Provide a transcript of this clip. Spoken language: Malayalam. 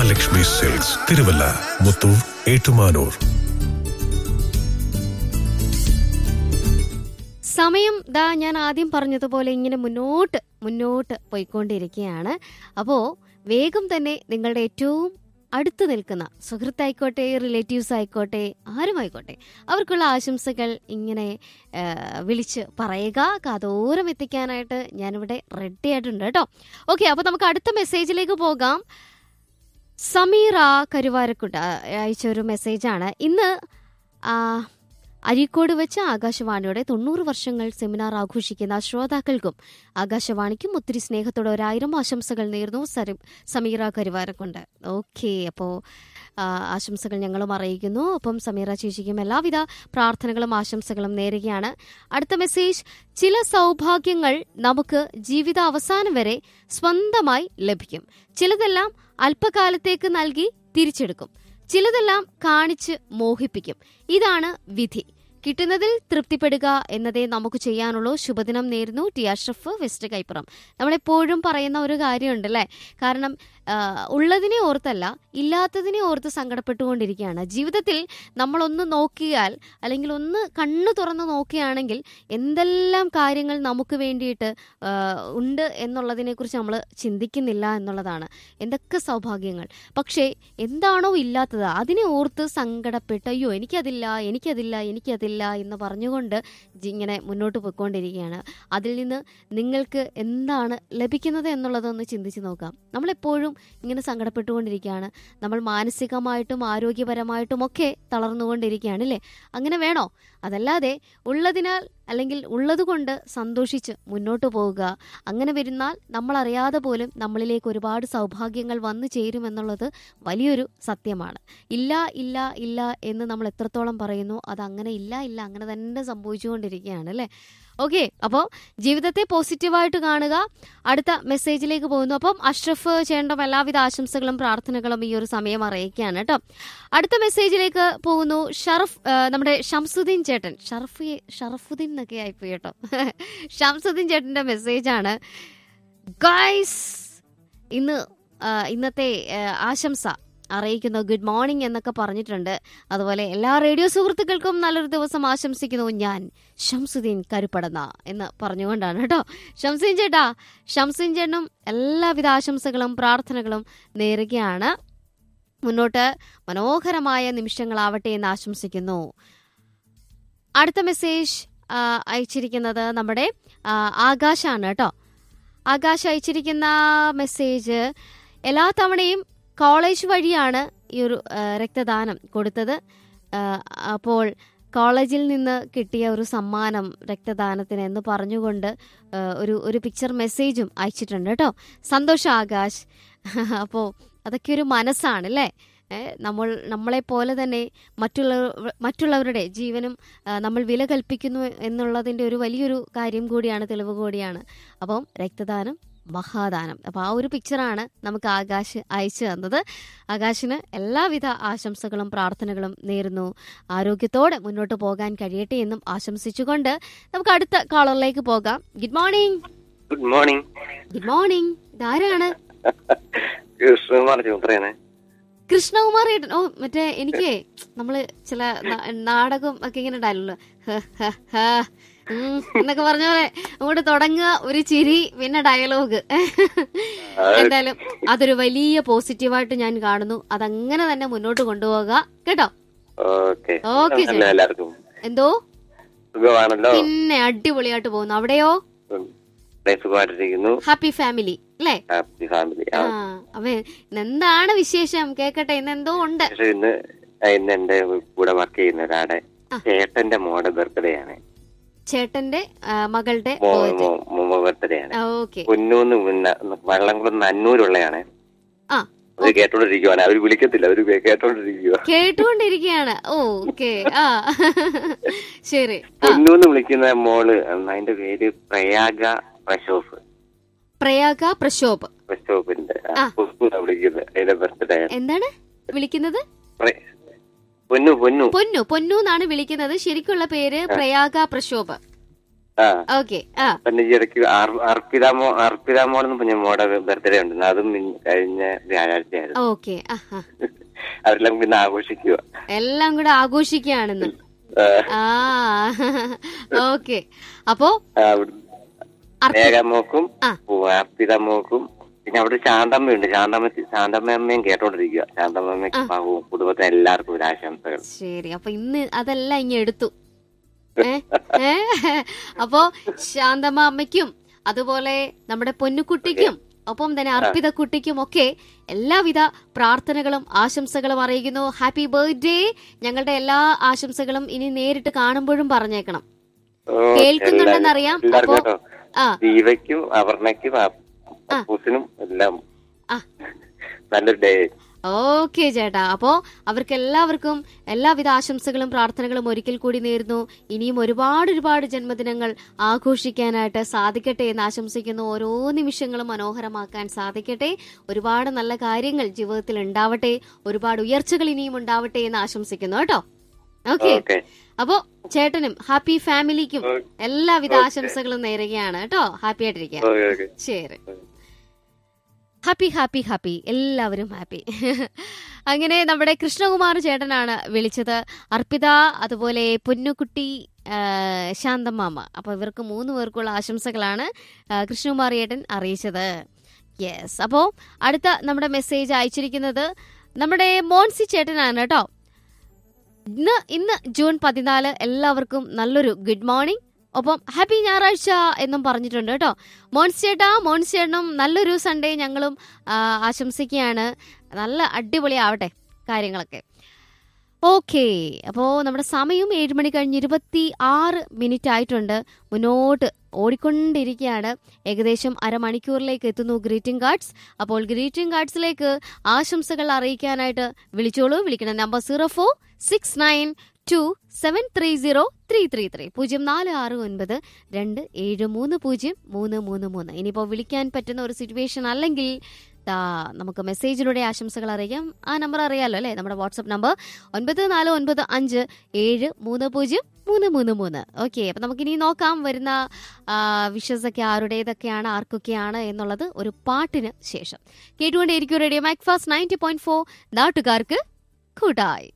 മഹാലക്ഷ്മി സിൽക്സ് തിരുവല്ല മുത്തൂർ ഏറ്റുമാനൂർ സമയം ദാ ഞാൻ ആദ്യം പറഞ്ഞതുപോലെ ഇങ്ങനെ മുന്നോട്ട് മുന്നോട്ട് പോയിക്കൊണ്ടിരിക്കുകയാണ് അപ്പോൾ വേഗം തന്നെ നിങ്ങളുടെ ഏറ്റവും അടുത്ത് നിൽക്കുന്ന സുഹൃത്തായിക്കോട്ടെ റിലേറ്റീവ്സ് ആയിക്കോട്ടെ ആരുമായിക്കോട്ടെ അവർക്കുള്ള ആശംസകൾ ഇങ്ങനെ ആ, വിളിച്ച് പറയുക കാതോരം എത്തിക്കാനായിട്ട് ഞാനിവിടെ റെഡി ആയിട്ടുണ്ട് കേട്ടോ ഓക്കെ അപ്പോൾ നമുക്ക് അടുത്ത മെസ്സേജിലേക്ക് പോകാം സമീറ കരുവാരക്കുട്ട അയച്ച ഒരു മെസ്സേജാണ് ഇന്ന് ആ, അരീക്കോട് വെച്ച് ആകാശവാണിയുടെ തൊണ്ണൂറ് വർഷങ്ങൾ സെമിനാർ ആഘോഷിക്കുന്ന ശ്രോതാക്കൾക്കും ആകാശവാണിക്കും ഒത്തിരി സ്നേഹത്തോടെ ഒരായിരം ആശംസകൾ നേർന്നു സരി- സമീറ കരുവാരക്കുണ്ട് ഓക്കെ അപ്പോൾ ആശംസകൾ ഞങ്ങളും അറിയിക്കുന്നു ഒപ്പം സമീറ ചേച്ചിക്കും എല്ലാവിധ പ്രാർത്ഥനകളും ആശംസകളും നേരുകയാണ് അടുത്ത മെസ്സേജ് ചില സൗഭാഗ്യങ്ങൾ നമുക്ക് ജീവിത അവസാനം വരെ സ്വന്തമായി ലഭിക്കും ചിലതെല്ലാം അല്പകാലത്തേക്ക് നൽകി തിരിച്ചെടുക്കും ചിലതെല്ലാം കാണിച്ച് മോഹിപ്പിക്കും ഇതാണ് വിധി കിട്ടുന്നതിൽ തൃപ്തിപ്പെടുക എന്നതേ നമുക്ക് ചെയ്യാനുള്ളൂ ശുഭദിനം നേരുന്നു ടി അഷ്റഫ് വെസ്റ്റ് കൈപ്പുറം നമ്മളെപ്പോഴും പറയുന്ന ഒരു കാര്യമുണ്ട് അല്ലേ കാരണം ആ, ഉള്ളതിനെ ഓർത്തല്ല ഇല്ലാത്തതിനെ ഓർത്ത് സങ്കടപ്പെട്ടുകൊണ്ടിരിക്കുകയാണ് ജീവിതത്തിൽ നമ്മളൊന്ന് നോക്കിയാൽ അല്ലെങ്കിൽ ഒന്ന് കണ്ണു തുറന്ന് നോക്കുകയാണെങ്കിൽ എന്തെല്ലാം കാര്യങ്ങൾ നമുക്ക് വേണ്ടിയിട്ട് ആ, ഉണ്ട് എന്നുള്ളതിനെക്കുറിച്ച് നമ്മൾ ചിന്തിക്കുന്നില്ല എന്നുള്ളതാണ് എന്തൊക്കെ സൗഭാഗ്യങ്ങൾ പക്ഷേ എന്താണോ ഇല്ലാത്തത് അതിനെ ഓർത്ത് സങ്കടപ്പെട്ട് അയ്യോ എനിക്കതില്ല എനിക്കതില്ല എനിക്കതില്ല എന്ന് പറഞ്ഞുകൊണ്ട് ജി- ഇങ്ങനെ മുന്നോട്ട് പോയിക്കൊണ്ടിരിക്കുകയാണ് അതിൽ നിന്ന് നിങ്ങൾക്ക് എന്താണ് ലഭിക്കുന്നത് എന്നുള്ളതൊന്ന് ചിന്തിച്ച് നോക്കാം നമ്മളെപ്പോഴും ഇങ്ങനെ സങ്കടപ്പെട്ടുകൊണ്ടിരിക്കുകയാണ് നമ്മൾ മാനസികമായിട്ടും ആരോഗ്യപരമായിട്ടും ഒക്കെ തളർന്നുകൊണ്ടിരിക്കുകയാണ് അല്ലേ അങ്ങനെ വേണോ അതല്ലാതെ ഉള്ളതിനാൽ അല്ലെങ്കിൽ ഉള്ളതുകൊണ്ട് സന്തോഷിച്ച് മുന്നോട്ട് പോവുക അങ്ങനെ വരുന്നാൽ നമ്മൾ അറിയാതെ പോലും നമ്മളിലേക്ക് ഒരുപാട് സൗഭാഗ്യങ്ങൾ വന്നു ചേരുമെന്നുള്ളത് വലിയൊരു സത്യമാണ് ഇല്ല ഇല്ല ഇല്ല എന്ന് നമ്മൾ എത്രത്തോളം പറയുന്നു അത് അങ്ങനെ ഇല്ല ഇല്ല അങ്ങനെ തന്നെ സംഭവിച്ചുകൊണ്ടിരിക്കുകയാണ് അല്ലേ ഓക്കെ അപ്പോൾ ജീവിതത്തെ പോസിറ്റീവായിട്ട് കാണുക അടുത്ത മെസ്സേജിലേക്ക് പോകുന്നു അപ്പം അഷ്റഫ് ചേട്ടൻ എല്ലാവിധ ആശംസകളും പ്രാർത്ഥനകളും ഈ ഒരു സമയം അറിയിക്കുകയാണ് കേട്ടോ അടുത്ത മെസ്സേജിലേക്ക് പോകുന്നു ഷറഫ് ആ, നമ്മുടെ ഷംസുദ്ദീൻ ചേട്ടൻ ഷറഫ് ഷറഫുദ്ദീൻ എന്നൊക്കെ ആയിപ്പോയി കേട്ടോ ഷംസുദ്ദീൻ ചേട്ടന്റെ മെസ്സേജാണ് ഗൈസ് ഇന്ന് ആ, ഇന്നത്തെ ആ, ആശംസ അറിയിക്കുന്നു ഗുഡ് മോർണിംഗ് എന്നൊക്കെ പറഞ്ഞിട്ടുണ്ട് അതുപോലെ എല്ലാ റേഡിയോ സുഹൃത്തുക്കൾക്കും നല്ലൊരു ദിവസം ആശംസിക്കുന്നു ഞാൻ ഷംസുദ്ദീൻ കരുപ്പടന്ന എന്ന് പറഞ്ഞുകൊണ്ടാണ് കേട്ടോ ഷംസുദ്ദീൻ ചേട്ടാ ഷംസുദ്ദീൻ ചേട്ടനും എല്ലാവിധ ആശംസകളും പ്രാർത്ഥനകളും നേരുകയാണ് മുന്നോട്ട് മനോഹരമായ നിമിഷങ്ങളാവട്ടെ എന്ന് ആശംസിക്കുന്നു അടുത്ത മെസ്സേജ് ആ, അയച്ചിരിക്കുന്നത് നമ്മുടെ ആ, ആകാശാണ് കേട്ടോ ആകാശ് അയച്ചിരിക്കുന്ന മെസ്സേജ് എല്ലാ തവണയും കോളേജ് വഴിയാണ് ഈ ഒരു ആ, രക്തദാനം കൊടുത്തത് ആ, അപ്പോൾ കോളേജിൽ നിന്ന് കിട്ടിയ ഒരു സമ്മാനം രക്തദാനത്തിന് എന്ന് പറഞ്ഞുകൊണ്ട് ആ, ഒരു ഒരു പിക്ചർ മെസ്സേജും അയച്ചിട്ടുണ്ട് കേട്ടോ സന്തോഷം ആകാശ് അപ്പോൾ അതൊക്കെ ഒരു മനസ്സാണ് അല്ലേ ഏ, നമ്മൾ നമ്മളെ പോലെ തന്നെ മറ്റുള്ള മറ്റുള്ളവരുടെ ജീവനും ആ, നമ്മൾ വില കൽപ്പിക്കുന്നു എന്നുള്ളതിൻ്റെ ഒരു വലിയൊരു കാര്യം കൂടിയാണ് തെളിവ് കൂടിയാണ് അപ്പം രക്തദാനം മഹാദാനം അപ്പോൾ ആ ഒരു പിക്ചറാണ് നമുക്ക് ആകാശ് അയച്ചു തന്നത് ആകാശിന് എല്ലാവിധ ആശംസകളും പ്രാർത്ഥനകളും നേരുന്നു ആരോഗ്യത്തോടെ മുന്നോട്ട് പോകാൻ കഴിയട്ടെ എന്നും ആശംസിച്ചുകൊണ്ട് നമുക്ക് അടുത്ത കോളറിലേക്ക് പോകാം good morning good morning good morning ഇതാരാണ് കൃഷ്ണകുമാർ ചൂത്രയാണ് കൃഷ്ണകുമാർ ഏട്ടൻ ഓ മറ്റേ എനിക്ക് നമ്മള് ചില ന- നാടകം ഒക്കെ ഇങ്ങനെ ഉണ്ടായല്ലോ ഹ, ഹ, ഹ, ഉം, എന്നൊക്കെ പറഞ്ഞ പോലെ അങ്ങോട്ട് തുടങ്ങുക ഒരു ചിരി പിന്നെ ഡയലോഗ് എന്തായാലും അതൊരു വലിയ പോസിറ്റീവായിട്ട് ഞാൻ കാണുന്നു അതങ്ങനെ തന്നെ മുന്നോട്ട് കൊണ്ടുപോകുക കേട്ടോ ഓക്കെ ഓക്കെ ചേട്ടാ. എല്ലാവർക്കും എന്തോ സുഖമാണല്ലോ പിന്നെ അടിപൊളിയായിട്ട് പോകുന്നു അവിടെയോ ഉം. ഇവിടെ സുഖമായിട്ടിരിക്കുന്നു ഹാപ്പി ഫാമിലി അല്ലേ ഹാപ്പി ഫാമിലി ആ അപ്പൊ ഇന്ന് എന്താണ് വിശേഷം കേക്കട്ടെ ഇന്ന് എന്തോ ഉണ്ട് പക്ഷെ ഇന്ന് ഇന്ന് എന്റെ കൂടെ വർക്ക് ചെയ്യുന്ന ഒരാടെ ആ. ചേട്ടന്റെ മോടെ ബർത്ത്ഡേ ആണ് ചേട്ടന്റെ ആ, മകളുടെ ബർത്ത്ഡേ ആണ് ഓക്കെ പൊന്നൂന്ന് മുന്ന വള്ളംകുളം നന്നൂരുള്ളയാണ് ആ അവര് കേട്ടോണ്ടിരിക്കുവാണ് അവര് വിളിക്കത്തില്ല അവര് കേട്ടോണ്ടിരിക്കുക കേട്ടുകൊണ്ടിരിക്കുകയാണ് ഓ ഓക്കെ ആ ശരി ആ പൊന്നൂന്ന് വിളിക്കുന്ന മോള് അതിന്റെ പേര് പ്രയാഗ പ്രശോഫ് പ്രയാഗ പ്രശോഭ് പ്രശോഭിന്റെ ആ. പൊന്നൂന്നാ വിളിക്കുന്നത് അതിന്റെ ബർത്ത്ഡേ എന്താണ് വിളിക്കുന്നത് പൊന്നു പൊന്നു പൊന്നു പൊന്നു എന്നാണ് വിളിക്കുന്നത് ശരിക്കുള്ള പേര് പ്രയാഗ പ്രശോഭ് ആ ഓക്കെ ആ പിന്നെ ഈ ഇടയ്ക്ക് അർ- അർപ്പിത മോ അർപ്പിത മോൾ എന്ന് പറഞ്ഞ മോടെ ബർത്ത്ഡേ ഉണ്ട് അതും മിൻ- കഴിഞ്ഞ വ്യാഴാഴ്ചയായിരുന്നു ഓക്കെ ആ ആ അവരെല്ലാം പിന്നെ ആഘോഷിക്കുക എല്ലാം കൂടെ ആഘോഷിക്കുകയാണെന്ന് ആ ഓക്കെ അപ്പോ അർപ്പി- മേഘമോക്കും ആ. അർപ്പിത മോക്കും പിന്നെ അവിടെ ശാന്തമ്മയുണ്ട് ശാന്തമ്മ ശാന്തമ്മയും കേട്ടോണ്ടിരിക്കുക ശാന്തമ്മയ്ക്ക് പാവവും കുടുംബത്തിന് എല്ലാവർക്കും ഒരു ആശംസകൾ ശരി അപ്പൊ ഇന്ന് അതെല്ലാം ഇങ്ങ എടുത്തു ഏ ഏ അപ്പോ ശാന്തമ്മ അമ്മയ്ക്കും അതുപോലെ നമ്മുടെ പൊന്നുകുട്ടിക്കും ഒപ്പം തന്നെ അർപ്പിത കുട്ടിക്കും ഒക്കെ എല്ലാവിധ പ്രാർത്ഥനകളും ആശംസകളും അറിയിക്കുന്നു ഹാപ്പി ബർത്ത്ഡേ ഞങ്ങളുടെ എല്ലാ ആശംസകളും ഇനി നേരിട്ട് കാണുമ്പോഴും പറഞ്ഞേക്കണം ഓ, കേൾക്കുന്നുണ്ടെന്നറിയാം. എല്ലാവർക്കും അപ്പോ- കേട്ടോ ആ ദീപയ്ക്കും അപർണയ്ക്കും ആ. അപ്പൂസിനും എല്ലാം ആ നല്ലൊരു ഡേ ഓക്കെ ചേട്ടാ അപ്പോ അവർക്ക് എല്ലാവർക്കും എല്ലാവിധ ആശംസകളും പ്രാർത്ഥനകളും ഒരിക്കൽ കൂടി നേരുന്നു ഇനിയും ഒരുപാട് ഒരുപാട് ജന്മദിനങ്ങൾ ആഘോഷിക്കാനായിട്ട് സാധിക്കട്ടെ എന്ന് ആശംസിക്കുന്നു ഓരോ നിമിഷങ്ങളും മനോഹരമാക്കാൻ സാധിക്കട്ടെ ഒരുപാട് നല്ല കാര്യങ്ങൾ ജീവിതത്തിൽ ഉണ്ടാവട്ടെ ഒരുപാട് ഉയർച്ചകൾ ഇനിയും ഉണ്ടാവട്ടെ എന്ന് ആശംസിക്കുന്നു കേട്ടോ ഓക്കെ ഓക്കെ അപ്പോ ചേട്ടനും ഹാപ്പി ഫാമിലിക്കും ഓ- എല്ലാവിധ ഓക്കെ. ആശംസകളും നേരുകയാണ് കേട്ടോ ഹാപ്പി ആയിട്ടിരിക്കുക ഓക്കെ ഓക്കെ ശരി ഹാപ്പി ഹാപ്പി ഹാപ്പി എല്ലാവരും ഹാപ്പി അങ്ങനെ നമ്മുടെ കൃഷ്ണകുമാർ ചേട്ടനാണ് വിളിച്ചത് അർപ്പിത അതുപോലെ പൊന്നുകുട്ടി ആ, ശാന്തമാമ അപ്പൊ ഇവർക്ക് മൂന്ന് പേർക്കുള്ള ആശംസകളാണ് ആ, കൃഷ്ണകുമാർ ചേട്ടൻ അറിയിച്ചത് യെസ് അപ്പോൾ അടുത്ത നമ്മുടെ മെസ്സേജ് അയച്ചിരിക്കുന്നത് നമ്മുടെ മോൻസി ചേട്ടനാണ് കേട്ടോ ഇന്ന് ഇന്ന് ജൂൺ പതിനാല് എല്ലാവർക്കും നല്ലൊരു ഗുഡ് മോർണിംഗ് ഒപ്പം ഹാപ്പി ഞായറാഴ്ച എന്നും പറഞ്ഞിട്ടുണ്ട് കേട്ടോ മോൻസ് ചേട്ടാ മോൻസ് ചേട്ടനും നല്ലൊരു സൺഡേ ഞങ്ങളും ആ, ആശംസിക്കുകയാണ് നല്ല അടിപൊളിയാവട്ടെ കാര്യങ്ങളൊക്കെ ഓക്കെ അപ്പോൾ നമ്മുടെ സമയം ഏഴ് മണി കഴിഞ്ഞ് ഇരുപത്തി ആറ് മിനിറ്റ് ആയിട്ടുണ്ട് മുന്നോട്ട് ഓടിക്കൊണ്ടിരിക്കുകയാണ് ഏകദേശം അരമണിക്കൂറിലേക്ക് എത്തുന്നു ഗ്രീറ്റിംഗ് കാർഡ്സ് അപ്പോൾ ഗ്രീറ്റിംഗ് കാർഡ്സിലേക്ക് ആശംസകൾ അറിയിക്കാനായിട്ട് വിളിച്ചോളൂ വിളിക്കണം number zero four six nine two seven three zero three three three പൂജ്യം നാല് ആറ് ഒൻപത് രണ്ട് ഏഴ് മൂന്ന് പൂജ്യം മൂന്ന് മൂന്ന് മൂന്ന് ഇനിയിപ്പോൾ വിളിക്കാൻ പറ്റുന്ന ഒരു സിറ്റുവേഷൻ അല്ലെങ്കിൽ ദാ നമുക്ക് മെസ്സേജിലൂടെ ആശംസകൾ അറിയിക്കാം ആ നമ്പർ അറിയാലോ അല്ലേ നമ്മുടെ വാട്സപ്പ് നമ്പർ ഒൻപത് നാല് ഒൻപത് അഞ്ച് ഏഴ് മൂന്ന് പൂജ്യം മൂന്ന് മൂന്ന് മൂന്ന് ഓക്കെ അപ്പം നമുക്കിനി നോക്കാം വരുന്ന വിഷസ് ഒക്കെ ആരുടേതൊക്കെയാണ് ആർക്കൊക്കെയാണ് എന്നുള്ളത് ഒരു പാട്ടിന് ശേഷം കേട്ടുകൊണ്ടേയിരിക്കും radio MACFAST ninety point four നാട്ടുകാർക്ക് കൂട്ടായി